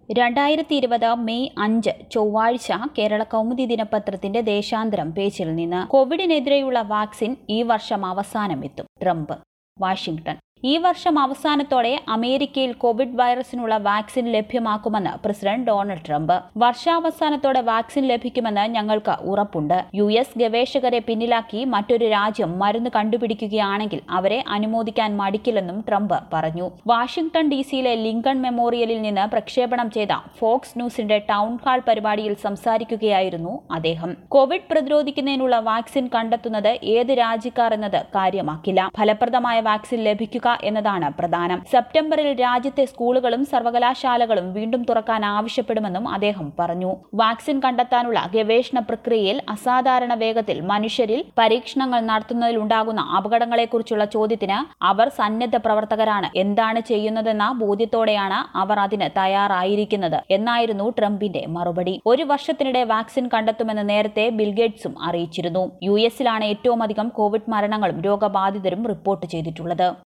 രണ്ടായിരത്തി ഇരുപത് മെയ് അഞ്ച് ചൊവ്വാഴ്ച കേരള കൗമുദി ദിനപത്രത്തിന്റെ ദേശാന്തരം പേജിൽ നിന്ന് കോവിഡിനെതിരെയുള്ള വാക്സിൻ ഈ വർഷം അവസാനം എത്തും ട്രംപ് വാഷിംഗ്ടൺ ഈ വർഷം അവസാനത്തോടെ അമേരിക്കയിൽ കോവിഡ് വൈറസിനുള്ള വാക്സിൻ ലഭ്യമാക്കുമെന്ന് പ്രസിഡന്റ് ഡൊണാൾഡ് ട്രംപ് വർഷാവസാനത്തോടെ വാക്സിൻ ലഭിക്കുമെന്ന് ഞങ്ങൾക്ക് ഉറപ്പുണ്ട് യു എസ് ഗവേഷകരെ പിന്നിലാക്കി മറ്റൊരു രാജ്യം മരുന്ന് കണ്ടുപിടിക്കുകയാണെങ്കിൽ അവരെ അനുമോദിക്കാൻ മടിക്കില്ലെന്നും ട്രംപ് പറഞ്ഞു വാഷിംഗ്ടൺ ഡി സിയിലെ ലിങ്കൺ മെമ്മോറിയലിൽ നിന്ന് പ്രക്ഷേപണം ചെയ്ത ഫോക്സ് ന്യൂസിന്റെ ടൗൺ ഹാൾ പരിപാടിയിൽ സംസാരിക്കുകയായിരുന്നു അദ്ദേഹം കോവിഡ് പ്രതിരോധിക്കുന്നതിനുള്ള വാക്സിൻ കണ്ടെത്തുന്നത് ഏത് രാജ്യക്കാർ എന്നത് കാര്യമാക്കില്ല ഫലപ്രദമായ വാക്സിൻ ലഭിക്കുക എന്നതാണ് പ്രധാനം സെപ്റ്റംബറിൽ രാജ്യത്തെ സ്കൂളുകളും സർവകലാശാലകളും വീണ്ടും തുറക്കാൻ ആവശ്യപ്പെടുമെന്നും അദ്ദേഹം പറഞ്ഞു വാക്സിൻ കണ്ടെത്താനുള്ള ഗവേഷണ പ്രക്രിയയിൽ അസാധാരണ വേഗത്തിൽ മനുഷ്യരിൽ പരീക്ഷണങ്ങൾ നടത്തുന്നതിലുണ്ടാകുന്ന അപകടങ്ങളെക്കുറിച്ചുള്ള ചോദ്യത്തിന് അവർ സന്നദ്ധ പ്രവർത്തകരാണ് എന്താണ് ചെയ്യുന്നതെന്ന ബോധ്യത്തോടെയാണ് അവർ അതിന് തയ്യാറായിരിക്കുന്നത് എന്നായിരുന്നു ട്രംപിന്റെ മറുപടി ഒരു വർഷത്തിനിടെ വാക്സിൻ കണ്ടെത്തുമെന്ന് നേരത്തെ ബിൽഗേറ്റ്സും അറിയിച്ചിരുന്നു യു എസിലാണ് ഏറ്റവും അധികം കോവിഡ് മരണങ്ങളും രോഗബാധിതരും റിപ്പോർട്ട് ചെയ്തിട്ടുള്ളത്